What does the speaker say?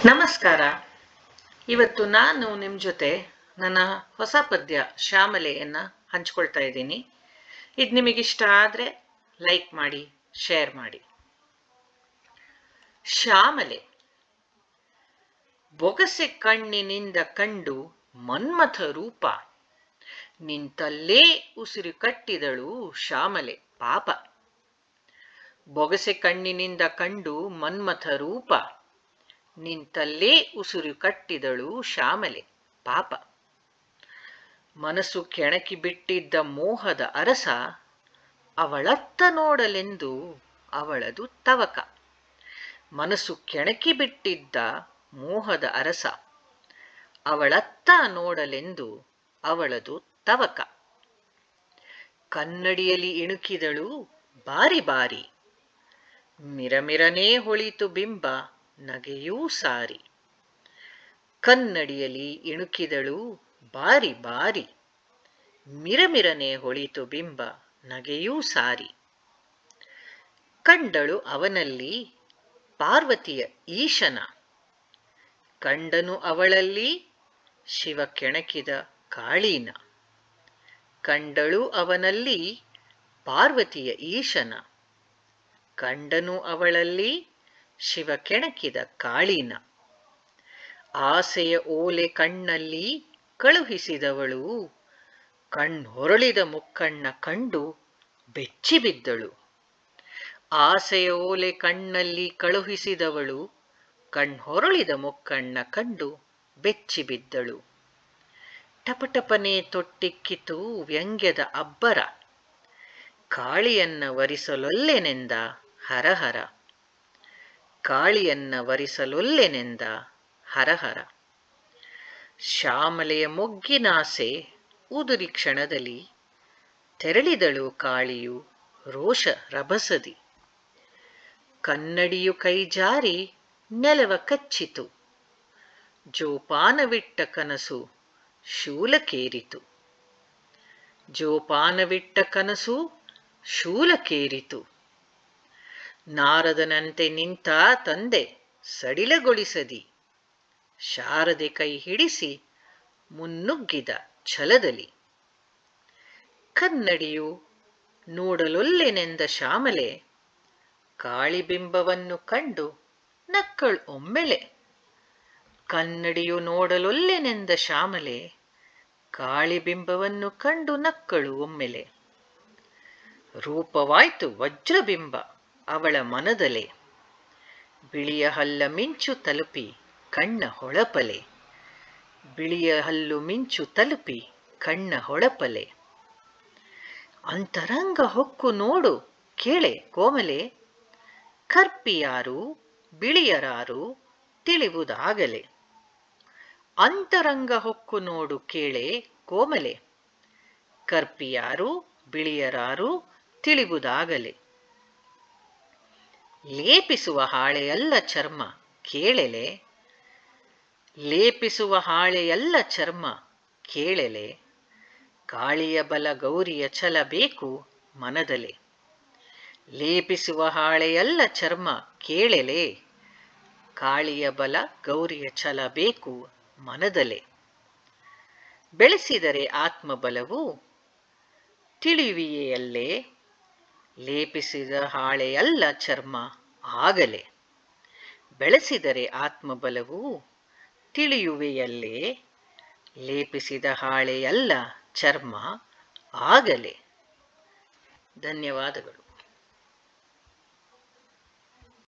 ನಮಸ್ಕಾರ ಇವತ್ತು ನಾನು ನಿಮ್ಮ ಜೊತೆ ನನ್ನ ಹೊಸ ಪದ್ಯ ಶ್ಯಾಮಲೆಯನ್ನು ಹಂಚ್ಕೊಳ್ತಾ ಇದ್ದೀನಿ ಇದು ನಿಮಗಿಷ್ಟ ಆದರೆ ಲೈಕ್ ಮಾಡಿ ಶೇರ್ ಮಾಡಿ ಶ್ಯಾಮಲೆ ಬೊಗಸೆ ಕಣ್ಣಿನಿಂದ ಕಂಡು ಮನ್ಮಥ ರೂಪ ನಿಂತಲ್ಲೇ ಉಸಿರು ಕಟ್ಟಿದಳು ಶ್ಯಾಮಲೆ ಪಾಪ ಬೊಗಸೆ ಕಣ್ಣಿನಿಂದ ಕಂಡು ಮನ್ಮಥ ರೂಪ ನಿಂತಲ್ಲೇ ಉಸಿರು ಕಟ್ಟಿದಳು ಶ್ಯಾಮಲೆ ಪಾಪ ಮನಸ್ಸು ಕೆಣಕಿ ಬಿಟ್ಟಿದ್ದ ಮೋಹದ ಅರಸ ಅವಳತ್ತ ನೋಡಲೆಂದು ಅವಳದು ತವಕ ಮನಸ್ಸು ಕೆಣಕಿ ಬಿಟ್ಟಿದ್ದ ಮೋಹದ ಅರಸ ಅವಳತ್ತ ನೋಡಲೆಂದು ಅವಳದು ತವಕ ಕನ್ನಡಿಯಲ್ಲಿ ಇಣುಕಿದಳು ಬಾರಿ ಬಾರಿ ಮಿರಮಿರನೇ ಹೊಳಿತು ಬಿಂಬ ನಗೆಯೂ ಸಾರಿ ಕನ್ನಡಿಯಲ್ಲಿ ಇಣುಕಿದಳು ಬಾರಿ ಬಾರಿ ಮಿರಮಿರನೆ ಹೊಳಿತು ಬಿಂಬ ನಗೆಯೂ ಸಾರಿ ಕಂಡಳು ಅವನಲ್ಲಿ ಪಾರ್ವತಿಯ ಈಶನ ಕಂಡನು ಅವಳಲ್ಲಿ ಶಿವ ಕೆಣಕಿದ ಕಾಳೀನ ಕಂಡಳು ಅವನಲ್ಲಿ ಪಾರ್ವತಿಯ ಈಶನ ಕಂಡನು ಅವಳಲ್ಲಿ ಶಿವ ಕೆಣಕಿದ ಕಾಳಿನ ಆಸೆಯ ಓಲೆ ಕಣ್ಣಲ್ಲಿ ಕಳುಹಿಸಿದವಳು ಕಣ್ಣೊರಳಿದ ಮುಕ್ಕಣ್ಣ ಕಂಡು ಬೆಚ್ಚಿಬಿದ್ದಳು ಆಸೆಯ ಓಲೆ ಕಣ್ಣಲ್ಲಿ ಕಳುಹಿಸಿದವಳು ಕಣ್ಣೊರಳಿದ ಮುಕ್ಕಣ್ಣ ಕಂಡು ಬೆಚ್ಚಿಬಿದ್ದಳು ಟಪಟಪನೆ ತೊಟ್ಟಿಕ್ಕಿತು ವ್ಯಂಗ್ಯದ ಅಬ್ಬರ ಕಾಳಿಯನ್ನ ವರಿಸಲೊಲ್ಲೆನೆಂದ ಹರಹರ ಕಾಳಿಯನ್ನ ವರಿಸಲೊಲ್ಲೆನೆಂದ ಹರಹರ ಶ್ಯಾಮಲೆಯ ಮೊಗ್ಗಿನಾಸೆ ಉದುರಿ ಕ್ಷಣದಲ್ಲಿ ತೆರಳಿದಳು ಕಾಳಿಯು ರೋಷ ರಭಸದಿ ಕನ್ನಡಿಯು ಕೈಜಾರಿ ನೆಲವ ಕಚ್ಚಿತು ಜೋಪಾನವಿಟ್ಟ ಕನಸು ಶೂಲಕೇರಿತು ಜೋಪಾನವಿಟ್ಟ ಕನಸು ಶೂಲಕೇರಿತು ನಾರದನಂತೆ ನಿಂತ ತಂದೆ ಸಡಿಲಗೊಳಿಸದಿ ಶಾರದೆ ಕೈ ಹಿಡಿಸಿ ಮುನ್ನುಗ್ಗಿದ ಛಲದಲ್ಲಿ ಕನ್ನಡಿಯು ನೋಡಲೊಲ್ಲೆನೆಂದ ಶ್ಯಾಮಲೆ ಕಾಳಿಬಿಂಬವನ್ನು ಕಂಡು ನಕ್ಕಳು ಒಮ್ಮೆಲೆ ಕನ್ನಡಿಯು ನೋಡಲೊಲ್ಲೆನೆಂದ ಶ್ಯಾಮಲೆ ಕಾಳಿಬಿಂಬವನ್ನು ಕಂಡು ನಕ್ಕಳು ಒಮ್ಮೆಲೆ ರೂಪವಾಯ್ತು ವಜ್ರಬಿಂಬ ಅವಳ ಮನದಲೆ ಬಿಳಿಯ ಹಲ್ಲ ಮಿಂಚು ತಲುಪಿ ಕಣ್ಣ ಹೊಳಪಲೆ ಬಿಳಿಯ ಹಲ್ಲು ಮಿಂಚು ತಲುಪಿ ಕಣ್ಣ ಹೊಳಪಲೆ ಅಂತರಂಗ ಹೊಕ್ಕು ನೋಡು ಕೇಳೆ ಕೋಮಲೆ ಕರ್ಪಿಯಾರು ಬಿಳಿಯರಾರು ತಿಳಿವುದಾಗಲೆ ಅಂತರಂಗ ಹೊಕ್ಕು ನೋಡು ಕೇಳೆ ಕೋಮಲೆ ಕರ್ಪಿಯಾರು ಬಿಳಿಯರಾರು ತಿಳಿವುದಾಗಲೆ ಲೇಪಿಸುವ ಹಾಳೆಯಲ್ಲ ಚರ್ಮ ಕೇಳೆಲೆ ಲೇಪಿಸುವ ಹಾಳೆಯಲ್ಲ ಚರ್ಮ ಕೇಳೆಲೆ ಕಾಳಿಯ ಬಲ ಗೌರಿಯ ಛಲ ಬೇಕು ಮನದಲೆ ಲೇಪಿಸುವ ಹಾಳೆಯಲ್ಲ ಚರ್ಮ ಕೇಳೆಲೆ ಕಾಳಿಯ ಬಲ ಗೌರಿಯ ಛಲ ಬೇಕು ಮನದಲೆ ಬೆಳೆಸಿದರೆ ಆತ್ಮಬಲವು ತಿಳಿವಿಯೆಯಲ್ಲೇ ಲೇಪಿಸಿದ ಹಾಳೆಯಲ್ಲ ಚರ್ಮ ಆಗಲೆ ಬೆಳೆಸಿದರೆ ಆತ್ಮಬಲವು ತಿಳಿಯುವೆಯಲ್ಲೇ ಲೇಪಿಸಿದ ಹಾಳೆಯಲ್ಲ ಚರ್ಮ ಆಗಲೆ ಧನ್ಯವಾದಗಳು